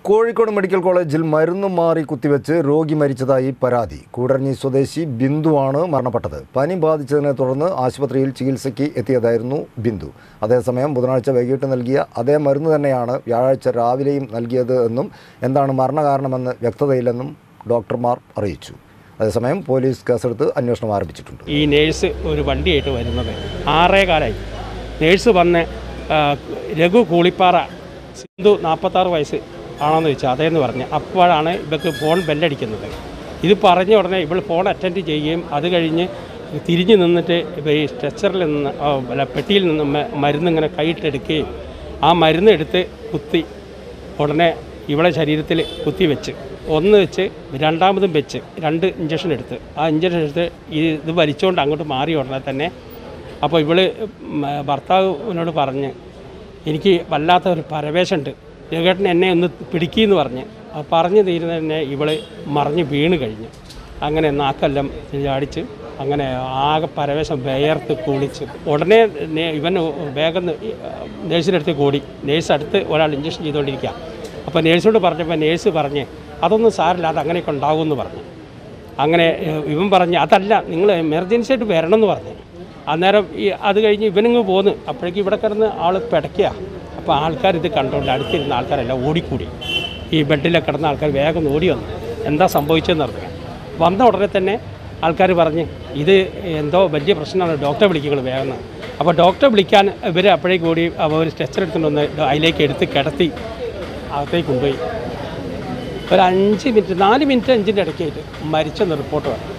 Kozhikode medical കോളേജിൽ മരുന്ന് മാറി കുത്തിവെച്ച് രോഗി മരിച്ചതായി പരാതി കൂടരഞ്ഞി സ്വദേശി ബിന്ദുവാണ് മരണപ്പെട്ടത് പനി ബാധിച്ചതിനെ തുടർന്ന് ആശുപത്രിയിൽ ചികിത്സയ്ക്ക് എത്തിയതായിരുന്നു ബിന്ദു അതേസമയം ബുധനാഴ്ച വൈകിട്ട് നൽകിയ അതേ മരുന്ന് തന്നെയാണ് വ്യാഴാഴ്ച രാവിലെയും നൽകിയത് എന്നും എന്താണ് മരണകാരണമെന്ന് വ്യക്തതയില്ലെന്നും ഡോക്ടർമാർ അറിയിച്ചു അതേസമയം പോലീസ് കേസെടുത്ത് അന്വേഷണം ആരംഭിച്ചിട്ടുണ്ട് ഈ നേഴ്സ് ഒരു വണ്ടിയായിട്ട് വരുന്നത് ആറേ കാലായി നേഴ്സ് വന്ന് ആ, രഘു കൂളിപ്പാറ സിന്ധു നാൽപ്പത്താറ് വയസ്സ് ആണോന്ന് ചോദിച്ചാൽ അതേന്ന് പറഞ്ഞ് അപ്പോഴാണ് ഇവർക്ക് ഫോൺ ബെല്ലടിക്കുന്നത് ഇത് പറഞ്ഞ ഉടനെ ഇവൾ ഫോൺ അറ്റൻഡ് ചെയ്യുകയും അത് കഴിഞ്ഞ് തിരിഞ്ഞു നിന്നിട്ട് ഇവ ഈ സ്ട്രെച്ചറിൽ നിന്ന് ആ, അല്ല പെട്ടിയിൽ നിന്ന് മ- മരുന്ന് ഇങ്ങനെ കൈയിട്ടെടുക്കുകയും ആ മരുന്ന് എടുത്ത് കുത്തി ഉടനെ ഇവളെ ശരീരത്തിൽ കുത്തി വെച്ച് ഒന്ന് വെച്ച് രണ്ടാമതും വെച്ച് രണ്ട് ഇഞ്ചക്ഷൻ എടുത്ത് ആ ഇഞ്ചക്ഷൻ എടുത്ത് ഈ ഇത് വലിച്ചുകൊണ്ട് അങ്ങോട്ട് മാറി ഉടനെ തന്നെ അപ്പോൾ ഇവള് ഉം, ഭർത്താവിനോട് പറഞ്ഞ് എനിക്ക് വല്ലാത്ത ഒരു പരവേശമുണ്ട് ജഗേട്ടൻ എന്നെ ഒന്ന് പിടിക്കുമെന്ന് പറഞ്ഞ് ആ പറഞ്ഞു തീരുന്ന തന്നെ ഇവള് മറിഞ്ഞ് വീണ് കഴിഞ്ഞു അങ്ങനെ നാക്കെല്ലാം ചാടിച്ച് അങ്ങനെ ആകെ പരവേശം വേർത്ത് കുളിച്ച് ഉടനെ നേ- ഇവൻ വേഗം നേഴ്സിൻ്റെ അടുത്ത് കൂടി നേഴ്സ് അടുത്ത് ഒരാൾ ഇഞ്ചക്ഷൻ ചെയ്തുകൊണ്ടിരിക്കുക അപ്പോൾ നേഴ്സിനോട് പറഞ്ഞപ്പോൾ നേഴ്സ് പറഞ്ഞ് അതൊന്നും സാരില്ല അത് അങ്ങനെയൊക്കെ ഉണ്ടാകുമെന്ന് പറഞ്ഞു അങ്ങനെ ഏഹ്, ഇവൻ പറഞ്ഞ് അതല്ല നിങ്ങൾ എമർജൻസി ആയിട്ട് വരണം എന്ന് പറഞ്ഞു അന്നേരം ഈ അത് കഴിഞ്ഞ് ഇവനിങ്ങ് പോന്ന് അപ്പോഴേക്കും ഇവിടെ കിടന്ന് ആൾ പിടയ്ക്കുക അപ്പോൾ ആൾക്കാർ ഇത് കണ്ടുകൊണ്ട് അടുത്തിരുന്ന ആൾക്കാരെല്ലാം ഓടിക്കൂടി ഈ ബെഡിലൊക്കെ കിടന്ന ആൾക്കാർ വേഗം ഓടി വന്നു എന്താ സംഭവിച്ചതെന്ന് അറിഞ്ഞു വന്ന ഉടനെ തന്നെ ആൾക്കാർ പറഞ്ഞ് ഇത് എന്തോ വലിയ പ്രശ്നമാണ് ഡോക്ടറെ വിളിക്കുക വേഗം എന്ന്. അപ്പോൾ ഡോക്ടറെ വിളിക്കാൻ ഇവർ അപ്പോഴേക്ക് കൂടി അവർ സ്ട്രെച്ചർ എടുത്തുകൊണ്ട് വന്ന് അതിലേക്ക് എടുത്ത് കിടത്തി അകത്തേക്ക് കൊണ്ടുപോയി ഒരു അഞ്ച് മിനിറ്റ് നാല് മിനിറ്റ് അഞ്ചിൻ്റെ ഇടയ്ക്കായിട്ട് മരിച്ചെന്ന് റിപ്പോർട്ട് വന്നു